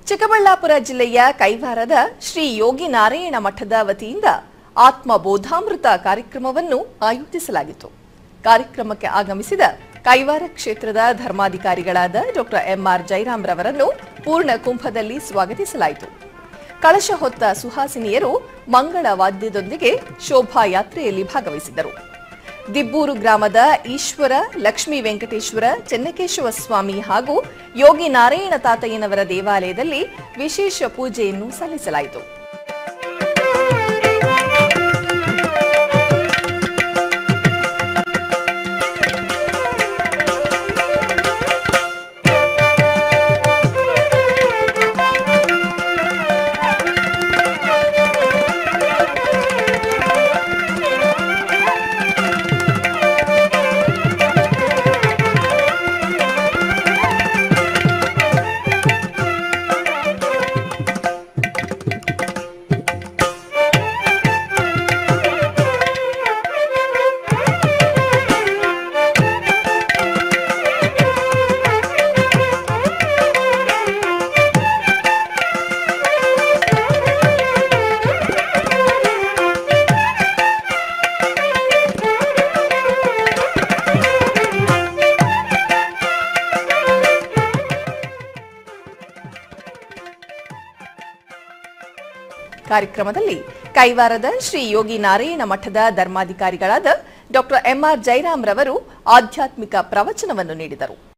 ಚಿಕ್ಕಬಳ್ಳಾಪುರ ಜಿಲ್ಲೆಯ ಕೈವಾರದ ಶ್ರೀ ಯೋಗಿ ನಾರಾಯಣ ಮಠದ ವತಿಯಿಂದ ಆತ್ಮ ಬೋಧಾಮೃತ ಕಾರ್ಯಕ್ರಮವನ್ನು ಆಯೋಜಿಸಲಾಗಿತ್ತು ಕಾರ್ಯಕ್ರಮಕ್ಕೆ ಆಗಮಿಸಿದ ಕೈವಾರ ಕ್ಷೇತ್ರದ ಧರ್ಮಾಧಿಕಾರಿಗಳಾದ ಡಾಕ್ಟರ್ ಎಂಆರ್ ಜೈರಾಮ್ ರವರನ್ನು ಪೂರ್ಣ ಕುಂಭದಲ್ಲಿ ಸ್ವಾಗತಿಸಲಾಯಿತು ಕಳಶ ಹೊತ್ತ ಸುಹಾಸಿನಿಯರು ಮಂಗಳ ವಾದ್ಯದೊಂದಿಗೆ ಶೋಭಾಯಾತ್ರೆಯಲ್ಲಿ ಭಾಗವಹಿಸಿದ್ದರು ದಿಬ್ಬೂರು ಗ್ರಾಮದ ಈಶ್ವರ ಲಕ್ಷ್ಮೀ ವೆಂಕಟೇಶ್ವರ ಚೆನ್ನಕೇಶವ ಸ್ವಾಮಿ ಹಾಗೂ ಯೋಗಿ ನಾರಾಯಣ ತಾತಯ್ಯನವರ ದೇವಾಲಯದಲ್ಲಿ ವಿಶೇಷ ಪೂಜೆಯನ್ನು ಸಲ್ಲಿಸಲಾಯಿತು ಕಾರ್ಯಕ್ರಮದಲ್ಲಿ ಕೈವಾರದ ಶ್ರೀ ಯೋಗಿ ನಾರಾಯಣ ಮಠದ ಧರ್ಮಾಧಿಕಾರಿಗಳಾದ ಡಾಕ್ಟರ್ ಎಂಆರ್ ಜೈರಾಮ್ ರವರು ಆಧ್ಯಾತ್ಮಿಕ ಪ್ರವಚನವನ್ನು ನೀಡಿದರು